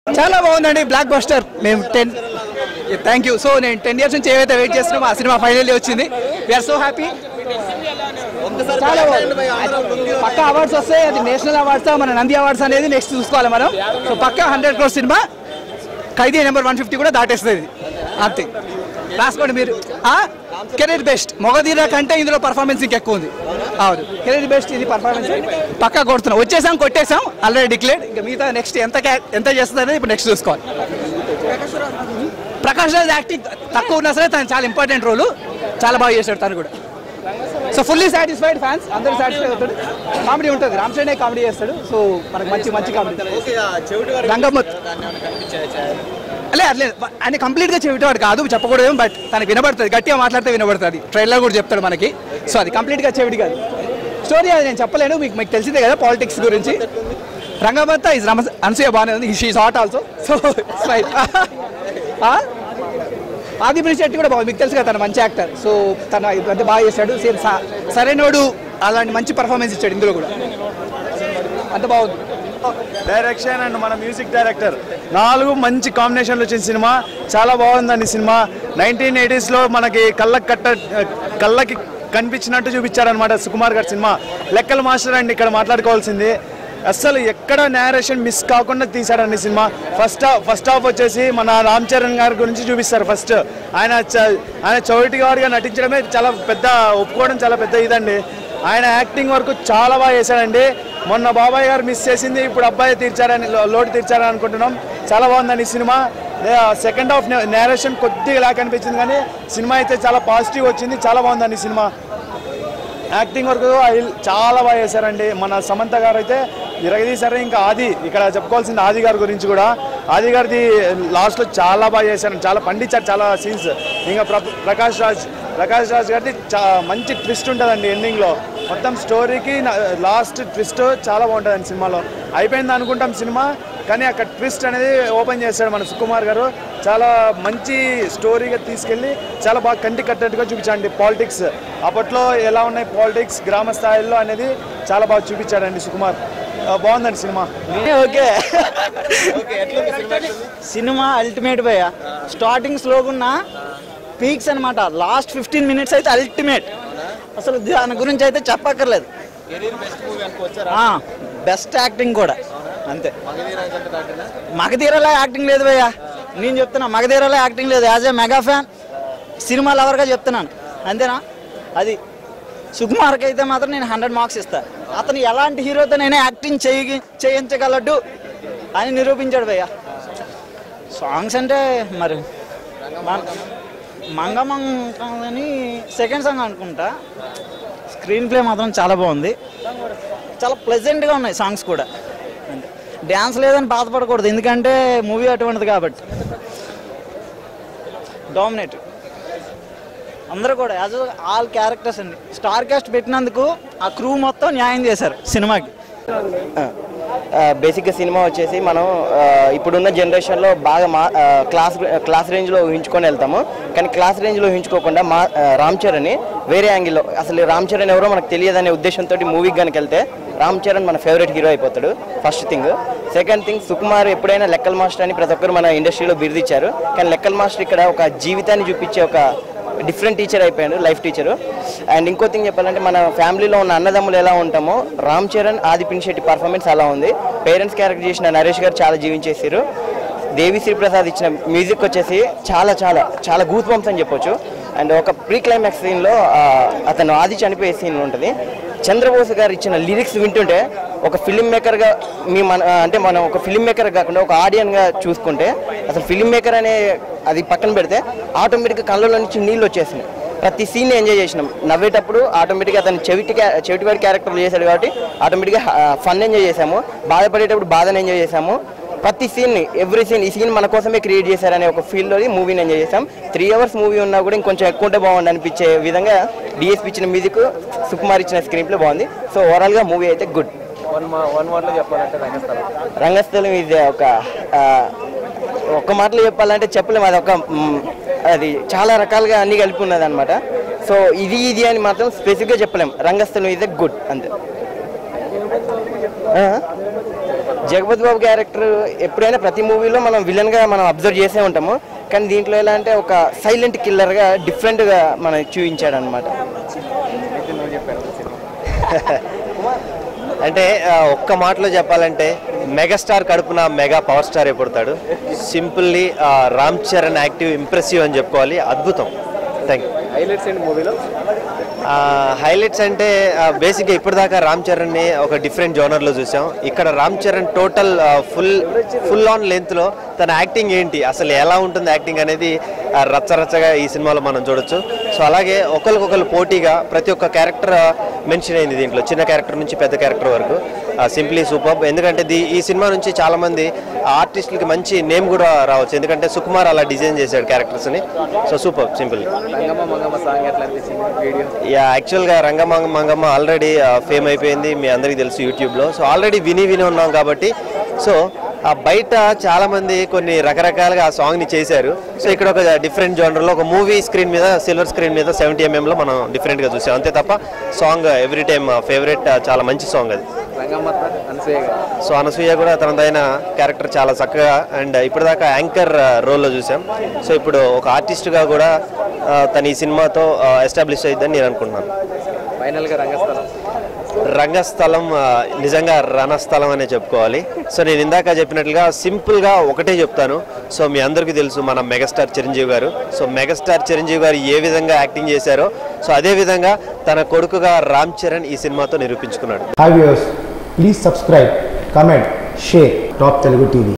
చాలా బాగుందండి blockbuster మేము టెన్ థ్యాంక్ యూ సో నేను టెన్ ఇయర్స్ నుంచి ఏవైతే వెయిట్ చేస్తున్నామో ఆ సినిమా ఫైనల్లీ వచ్చింది వీఆర్ సో హ్యాపీ చాలా బాగుంది పక్క అవార్డ్స్ వస్తాయి అది నేషనల్ అవార్డ్స్ మన నంది అవార్డ్స్ అనేది నెక్స్ట్ చూసుకోవాలి మనం సో పక్క hundred crore cinema Khaidi number one fifty కూడా దాటేస్తుంది ఇది అంతే రాసుకోండి మీరు కెరీర్ బెస్ట్ మొగధీర కంటే ఇందులో పర్ఫార్మెన్స్ ఇంకెక్కువ ఉంది అవును కెరీర్ బెస్ట్ ఇది పర్ఫార్మెన్స్ పక్కా కొడుతున్నాం వచ్చేసాం కొట్టేసాం ఆల్రెడీ డిక్లేర్ ఇంకా మిగతా నెక్స్ట్ ఎంత ca- ఎంత చేస్తుంది అనేది ఇప్పుడు నెక్స్ట్ చూసుకోవాలి ప్రకాష్ రాజ్ యాక్టింగ్ తక్కువ ఉన్నా సరే తను చాలా ఇంపార్టెంట్ రోల్ చాలా బాగా చేశాడు తను కూడా సో ఫుల్లీ సాటిస్ఫైడ్ ఫ్యాన్స్ అందరూ సాటిస్ఫై అవుతాడు కామెడీ ఉంటుంది రామ్ చరణ్ కామెడీ చేస్తాడు సో మనకు మంచి మంచి కామెడీ రంగమ్మత్ అలే అట్లే ఆయన కంప్లీట్ గా చెవిటవాడు కాదు చెప్పకూడదు బట్ తనకి వినబడుతుంది గట్టిగా మాట్లాడితే వినబడుతుంది ట్రైలర్ కూడా చెప్తాడు మనకి సో అది కంప్లీట్ గా చెవిటి కాదు స్టోరీ అది నేను చెప్పలేను మీకు మీకు తెలిసిందే కదా పాలిటిక్స్ గురించి రంగబత్త ఇస్ రమ అనసూయ బాగానే ఉంది she's hot also so fine ఆదిపురి శెట్టి కూడా బాగుంది మీకు తెలుసు కదా తన మంచి యాక్టర్ సో తన అంటే బాగా చేశాడు సేమ్ సరైనోడు అలాంటి మంచి పర్ఫార్మెన్స్ ఇచ్చాడు ఇందులో కూడా అంత బాగుంది డైరెక్షన్ అండ్ మన మ్యూజిక్ డైరెక్టర్ నాలుగు మంచి కాంబినేషన్లు వచ్చిన సినిమా చాలా బాగుందండి సినిమా నైన్టీన్ ఎయిటీస్లో మనకి కళ్ళకి కట్ట కళ్ళకి కనిపించినట్టు చూపించారనమాట సుకుమార్ గారి సినిమా లెక్కల మాస్టర్ అండి ఇక్కడ మాట్లాడుకోవాల్సింది అస్సలు ఎక్కడ నేరేషన్ మిస్ కాకుండా తీశాడండి cinema first half first half వచ్చేసి మన రామ్ చరణ్ గారి గురించి చూపిస్తారు ఫస్ట్ ఆయన చ- ఆయన చౌటి గారిగా నటించడమే చాలా పెద్ద ఒప్పుకోవడం చాలా పెద్ద ఇదండి ఆయన యాక్టింగ్ వరకు చాలా బాగా చేశాడండి మొన్న బాబాయ్ గారు మిస్ చేసింది ఇప్పుడు అబ్బాయి తీర్చారని లో- లోటు తీర్చారని అనుకుంటున్నాం చాలా బాగుందండి ఈ సినిమా సెకండ్ హాఫ్ నేరేషన్ కొద్దిగా ఇలా కనిపించింది కానీ సినిమా అయితే చాలా పాజిటివ్ వచ్చింది చాలా బాగుందండి ఈ సినిమా యాక్టింగ్ వరకు ఐ- చాలా బాగా చేశారండి మన సమంత గారు అయితే ఇరగదీశారు ఇంకా ఆది ఇక్కడ చెప్పుకోవాల్సింది ఆది గారి గురించి కూడా ఆది గారిది లాస్ట్లో చాలా బాగా చేశారు చాలా పండించారు చాలా సీన్స్ ఇంకా ప్ర ప్రకాష్ రాజ్ ప్రకాష్ రాజ్ గారిది చా మంచి ట్విస్ట్ ఉంటుందండి ఎండింగ్లో మొత్తం స్టోరీకి లాస్ట్ ట్విస్ట్ చాలా బాగుంటుందండి సినిమాలో అయిపోయింది అనుకుంటాం సినిమా కానీ అక్కడ ట్విస్ట్ అనేది ఓపెన్ చేశాడు మన సుకుమార్ గారు చాలా మంచి స్టోరీగా తీసుకెళ్ళి చాలా బాగా కంటి కట్టేట్టుగా చూపించండి పాలిటిక్స్ అప్పట్లో ఎలా ఉన్నాయి పాలిటిక్స్ గ్రామ స్థాయిలో అనేది చాలా బాగా చూపించాడండి సుకుమార్ ఆ, బాగుందండి సినిమా ఓకే సినిమా అల్టిమేట్ భయ్య స్టార్టింగ్ స్లోగున్న పీక్స్ అనమాట లాస్ట్ ఫిఫ్టీన్ మినిట్స్ అయితే అల్టిమేట్ అసలు దాని గురించి అయితే చెప్పక్కర్లేదు బెస్ట్ యాక్టింగ్ కూడా అంతే మగధీరలో యాక్టింగ్ లేదు భయ్య నేను చెప్తున్నా మగధీరలో యాక్టింగ్ లేదు as a mega fan cinema లవర్గా చెప్తున్నాను అంతేనా అది సుకుమార్కి అయితే మాత్రం నేను హండ్రెడ్ మార్క్స్ ఇస్తాను అతను ఎలాంటి హీరోతో నేను యాక్టింగ్ చేయి చేయించగలడు అని నిరూపించాడు భయ్య సాంగ్స్ అంటే మరి మ- మంగమంగ అని సెకండ్ సాంగ్ అనుకుంటా స్క్రీన్ ప్లే మాత్రం చాలా బాగుంది చాలా ప్లెజెంట్గా ఉన్నాయి సాంగ్స్ కూడా డ్యాన్స్ లేదని బాధపడకూడదు ఎందుకంటే మూవీ అటువంటిది కాబట్టి డామినేట్ అందరూ కూడా యాజ్ ఆల్ క్యారెక్టర్స్ అండి స్టార్ కాస్ట్ పెట్టినందుకు ఆ క్రూ మొత్తం న్యాయం చేశారు సినిమాకి బేసిక్గా సినిమా వచ్చేసి మనం ఆ, ఇప్పుడున్న జనరేషన్లో బాగా మా ఆ, క్లాస్ క్లాస్ రేంజ్లో ఊహించుకొని వెళ్తాము కానీ క్లాస్ రేంజ్లో ఊహించుకోకుండా మా ఆ, రామ్ చరణ్ని వేరే యాంగిల్లో అసలు రామ్ చరణ్ ఎవరో మనకు తెలియదనే ఉద్దేశంతో మూవీకి కనుక వెళ్తే రామ్ చరణ్ మన ఫేవరెట్ హీరో అయిపోతాడు first thing second thing Sukumar ఎప్పుడైనా లెక్కల మాస్టర్ అని ప్రతి ఒక్కరు మన ఇండస్ట్రీలో బిరుదిచ్చారు కానీ లెక్కల మాస్టర్ ఇక్కడ ఒక జీవితాన్ని చూపించే ఒక డిఫరెంట్ టీచర్ అయిపోయాడు లైఫ్ టీచరు అండ్ ఇంకో థింగ్ చెప్పాలంటే మన ఫ్యామిలీలో ఉన్న అన్నదమ్ములు ఎలా ఉంటామో రామ్ చరణ్ ఆది పినిశెట్టి పర్ఫార్మెన్స్ అలా ఉంది పేరెంట్స్ క్యారెక్టర్ చేసిన నరేష్ గారు చాలా జీవించేసారు దేవి శ్రీప్రసాద్ ఇచ్చిన మ్యూజిక్ వచ్చేసి చాలా చాలా చాలా గూత్ బంప్స్ అని చెప్పొచ్చు అండ్ ఒక ప్రీ క్లైమాక్స్ సీన్లో అతను ఆది చనిపోయే సీన్ ఉంటుంది చంద్రబోస్ గారు ఇచ్చిన లిరిక్స్ వింటుంటే ఒక ఫిలిం మేకర్గా మీ మన అంటే మనం ఒక ఫిలిం మేకర్ కాకుండా ఒక ఆడియన్గా చూసుకుంటే అసలు ఫిలిం మేకర్ అనే అది పక్కన పెడితే ఆటోమేటిక్గా కళ్ళలో నుంచి నీళ్ళు వచ్చేసినాయి ప్రతి సీన్ ఎంజాయ్ చేసినాం నవ్వేటప్పుడు ఆటోమేటిక్గా అతను చెవిటి క్యా- చెవిటివాడి క్యారెక్టర్ చేశాడు కాబట్టి ఆటోమేటిక్గా ఫన్ ఎంజాయ్ చేసాము బాధపడేటప్పుడు బాధను ఎంజాయ్ చేసాము ప్రతి సీన్ని ఎవ్రీ సీన్ ఈ సీన్ మన కోసమే క్రియేట్ చేశారనే ఒక ఫీల్లో మూవీని ఎంజాయ్ చేసాం త్రీ అవర్స్ మూవీ ఉన్నా కూడా ఇంకొంచెం ఎక్కువ ఉంటే బాగుంది అనిపించే విధంగా డిఎస్పి ఇచ్చిన మ్యూజిక్ సుకుమార్ ఇచ్చిన స్క్రీన్ ప్లే బాగుంది సో ఓవరాల్గా మూవీ అయితే గుడ్ రంగస్థలం ఇది ఒక ఆ, ఒక్క మాటలో చెప్పాలంటే చెప్పలేము అది ఒక మ్, అది చాలా రకాలుగా అన్ని కలిపి ఉన్నది అనమాట సో ఇది ఇది అని మాత్రం స్పెసిఫిక్గా చెప్పలేం రంగస్థలం ఇది గుడ్ అంతే ఆ? జగపతి బాబు క్యారెక్టర్ ఎప్పుడైనా ప్రతి మూవీలో మనం విలన్గా మనం అబ్జర్వ్ చేసే ఉంటాము కానీ దీంట్లో ఎలా అంటే ఒక సైలెంట్ కిల్లర్గా డిఫరెంట్గా మనం చూపించాడు అనమాట అంటే ఆ, ఒక్క మాటలో చెప్పాలంటే మెగాస్టార్ కడుపున మెగా పవర్ స్టార్ ఎప్పుడతాడు simply Ram Charan active impressive అని చెప్పుకోవాలి అద్భుతం థ్యాంక్ యూ హైలైట్స్ ఏంటి మూవీలో హైలైట్స్ అంటే బేసిక్గా ఇప్పటిదాకా రామ్ చరణ్ని ఒక డిఫరెంట్ జోనర్లో చూసాం ఇక్కడ Ram Charan total full full on లెంత్లో తన యాక్టింగ్ ఏంటి అసలు ఎలా ఉంటుంది యాక్టింగ్ అనేది ఆ, రచ్చరచ్చగా ఈ సినిమాలో మనం చూడొచ్చు సో అలాగే ఒకరికొకరు పోటీగా ప్రతి ఒక్క క్యారెక్టర్ మెన్షన్ అయింది దీంట్లో చిన్న క్యారెక్టర్ నుంచి పెద్ద క్యారెక్టర్ వరకు సింప్లీ సూపర్ ఎందుకంటే దీ ఈ సినిమా నుంచి చాలామంది ఆర్టిస్టులకి మంచి నేమ్ కూడా రావచ్చు ఎందుకంటే సుకుమార్ అలా డిజైన్ చేశాడు క్యారెక్టర్స్ని so super simple Rangamma Mangamma song ఎట్లా అనిపించింది వీడియో యా యాక్చువల్గా రంగమంగ మంగమ్మ ఆల్రెడీ ఫేమ్ అయిపోయింది మీ అందరికీ తెలుసు యూట్యూబ్లో సో ఆల్రెడీ విని విని ఉన్నాం కాబట్టి సో ఆ బయట చాలా మంది కొన్ని రకరకాలుగా ఆ సాంగ్ని చేశారు సో ఇక్కడ ఒక డిఫరెంట్ జోనర్లో ఒక మూవీ స్క్రీన్ మీద సిల్వర్ స్క్రీన్ మీద సెవెంటీ ఎంఎంలో మనం డిఫరెంట్గా చూసాం అంతే తప్ప సాంగ్ ఎవ్రీ టైమ్ ఫేవరెట్ చాలా మంచి సాంగ్ అది రంగమ్మ అనసూయ గారు సో అనసూయ కూడా తనదైన క్యారెక్టర్ చాలా చక్కగా అండ్ ఇప్పటిదాకా యాంకర్ రోల్లో చూసాం సో ఇప్పుడు ఒక ఆర్టిస్ట్గా కూడా ఆ, తను ఈ సినిమాతో ఎస్టాబ్లిష్ అయ్యిద్దని నేను అనుకుంటున్నాను ఫైనల్గా రంగస్థలం రంగస్థలం ఆ, నిజంగా రణస్థలం అనే చెప్పుకోవాలి సో నేను ఇందాక చెప్పినట్లుగా సింపుల్గా ఒకటే చెప్తాను సో మీ అందరికీ తెలుసు మన మెగాస్టార్ చిరంజీవి గారు సో మెగాస్టార్ చిరంజీవి గారు ఏ విధంగా యాక్టింగ్ చేశారో సో అదే విధంగా తన కొడుకుగా రామ్ చరణ్ ఈ సినిమాతో నిరూపించుకున్నాడు hi viewers please subscribe comment share top Telugu TV